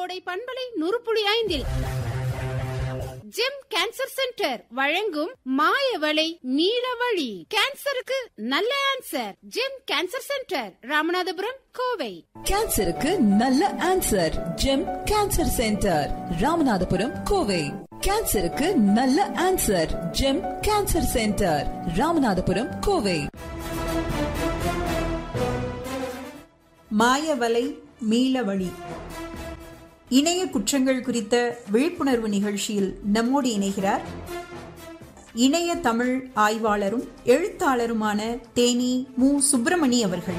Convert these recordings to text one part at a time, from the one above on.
கோடை பண்பலை நூறு புள்ளி ஐந்தில் ஜெம் கேன்சர் சென்டர் வழங்கும் மாயவளை மீளவழி கேன்சருக்கு நல்ல answer Gem cancer centre Ramanathapuram Kovai கேன்சருக்கு நல்ல answer Gem cancer centre Ramanathapuram Kovai கேன்சருக்கு நல்ல answer Gem cancer centre Ramanathapuram Kovai மாயவலை மீளவழி இணைய குற்றங்கள் குறித்த விழிப்புணர்வு நிகழ்ச்சியில் நம்மோடு இணைகிறார் இணைய தமிழ் ஆய்வாளரும் எழுத்தாளருமான தேனி மு சுப்பிரமணி அவர்கள்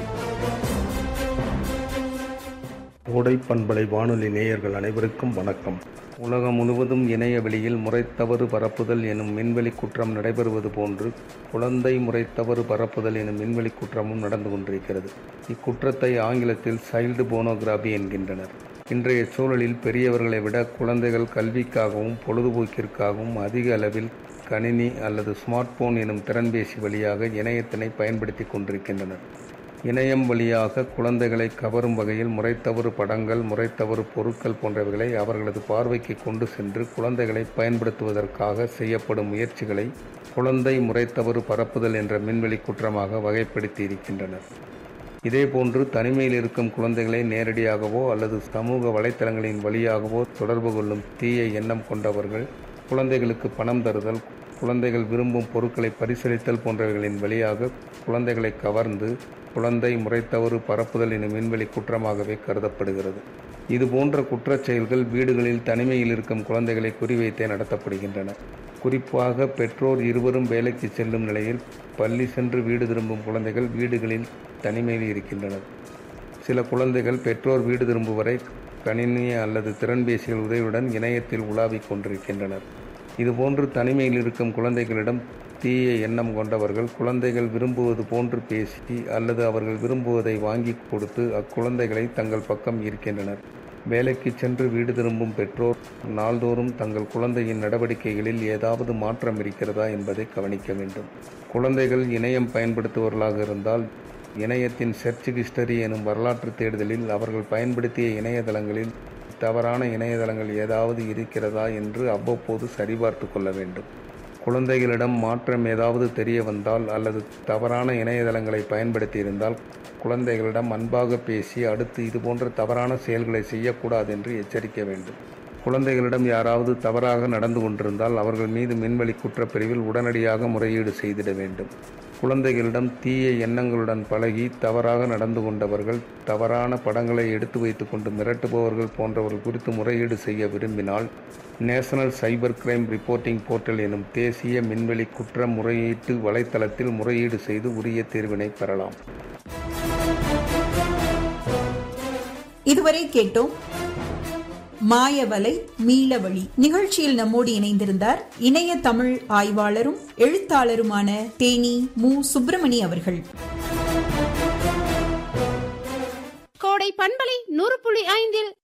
ஓடை பண்பலை வானொலி நேயர்கள் அனைவருக்கும் வணக்கம் உலகம் முழுவதும் இணைய வெளியில் முறைத்தவறு பரப்புதல் எனும் விண்வெளி குற்றம் நடைபெறுவது போன்று குழந்தை முறைத்தவறு பரப்புதல் எனும் விண்வெளி குற்றமும் நடந்து கொண்டிருக்கிறது இக்குற்றத்தை ஆங்கிலத்தில் சைல்டு போனோகிராபி என்கின்றனர் இன்றைய சூழலில் பெரியவர்களை விட குழந்தைகள் கல்விக்காகவும் பொழுதுபோக்கிற்காகவும் அதிக அளவில் கணினி அல்லது ஸ்மார்ட் போன் எனும் திறன்பேசி வழியாக இணையத்தினை பயன்படுத்தி கொண்டிருக்கின்றனர் இணையம் வழியாக குழந்தைகளை கவரும் வகையில் முறைத்தவறு படங்கள் முறைத்தவறு பொருட்கள் போன்றவைகளை அவர்களது பார்வைக்கு கொண்டு சென்று குழந்தைகளை பயன்படுத்துவதற்காக செய்யப்படும் முயற்சிகளை குழந்தை முறைத்தவறு பரப்புதல் என்ற மின்வெளி குற்றமாக வகைப்படுத்தி இருக்கின்றனர் இதேபோன்று தனிமையில் இருக்கும் குழந்தைகளை நேரடியாகவோ அல்லது சமூக வலைத்தளங்களின் வழியாகவோ தொடர்பு கொள்ளும் தீய எண்ணம் கொண்டவர்கள் குழந்தைகளுக்கு பணம் தருதல் குழந்தைகள் விரும்பும் பொருட்களை பரிசீலித்தல் போன்றவைகளின் வழியாக குழந்தைகளை கவர்ந்து குழந்தை முறைத்தவறு பரப்புதல் எனும் விண்வெளி குற்றமாகவே கருதப்படுகிறது இது போன்ற குற்றச் செயல்கள் வீடுகளில் தனிமையில் இருக்கும் குழந்தைகளை குறிவைத்தே நடத்தப்படுகின்றன குறிப்பாக பெற்றோர் இருவரும் வேலைக்கு செல்லும் நிலையில் பள்ளி சென்று வீடு திரும்பும் குழந்தைகள் வீடுகளில் தனிமையில் இருக்கின்றனர் சில குழந்தைகள் பெற்றோர் வீடு திரும்பும் வரை கணினி அல்லது திறன்பேசிகள் உதவியுடன் இணையத்தில் உலாவிக் கொண்டிருக்கின்றனர் இதுபோன்று தனிமையில் இருக்கும் குழந்தைகளிடம் தீய எண்ணம் கொண்டவர்கள் குழந்தைகள் விரும்புவது போன்று பேசி அல்லது அவர்கள் விரும்புவதை வாங்கி கொடுத்து அக்குழந்தைகளை தங்கள் பக்கம் ஈர்க்கின்றனர் வேலைக்கு சென்று வீடு திரும்பும் பெற்றோர் நாள்தோறும் தங்கள் குழந்தையின் நடவடிக்கைகளில் ஏதாவது மாற்றம் இருக்கிறதா என்பதை கவனிக்க வேண்டும் குழந்தைகள் இணையம் பயன்படுத்துபவர்களாக இருந்தால் இணையத்தின் சர்ச் ஹிஸ்டரி எனும் வரலாற்று தேடுதலில் அவர்கள் பயன்படுத்திய இணையதளங்களில் தவறான இணையதளங்கள் ஏதாவது இருக்கிறதா என்று அவ்வப்போது சரிபார்த்து கொள்ள வேண்டும் குழந்தைகளிடம் மாற்றம் ஏதாவது தெரிய வந்தால் அல்லது தவறான இணையதளங்களை பயன்படுத்தி இருந்தால் குழந்தைகளிடம் அன்பாக பேசி அடுத்து இதுபோன்ற தவறான செயல்களை செய்யக்கூடாது என்று எச்சரிக்க வேண்டும் குழந்தைகளிடம் யாராவது தவறாக நடந்து கொண்டிருந்தால் அவர்கள் மீது மின்வெளி குற்றப்பிரிவில் உடனடியாக முறையீடு செய்திட வேண்டும் குழந்தைகளிடம் தீய எண்ணங்களுடன் பழகி தவறாக நடந்து கொண்டவர்கள் தவறான படங்களை எடுத்து வைத்துக்கொண்டு மிரட்டுபவர்கள் போன்றவர்கள் குறித்து முறையீடு செய்ய விரும்பினால் national cyber crime reporting portal எனும் தேசிய மின்வெளி குற்ற முறையீட்டு வலைத்தளத்தில் முறையீடு செய்து உரிய தீர்வினை பெறலாம் இதுவரை கேட்டோம் மாயவலை மீளவழி நிகழ்ச்சியில் நம்மோடு இணைந்திருந்தார் இணைய தமிழ் ஆய்வாளரும் எழுத்தாளருமான தேனி மு சுப்பிரமணி அவர்கள் கோடை பண்பலை நூறு புள்ளி ஐந்தில்